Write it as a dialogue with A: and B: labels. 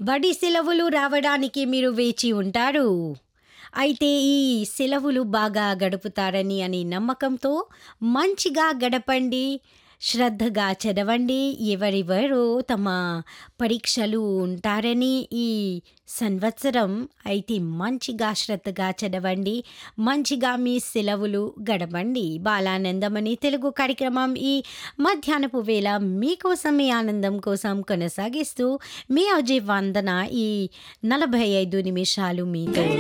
A: బడి సెలవులు రావడానికి మీరు వేచి ఉంటారు. అయితే ఈ సెలవులు బాగా గడుపుతారని అని నమ్మకంతో మంచిగా గడపండి. శ్రద్ధగా చదవండి. ఎవరెవరో తమ పరీక్షలు ఉంటారని ఈ సంవత్సరం అయితే మంచిగా శ్రద్ధగా చదవండి. మంచిగా మీ సెలవులు గడపండి. బాలానందమని తెలుగు కార్యక్రమం ఈ మధ్యాహ్నపు వేళ మీకోసం మీ ఆనందం కోసం కొనసాగిస్తూ మీ అజయ్ వందన ఈ 45 నిమిషాలు మీతో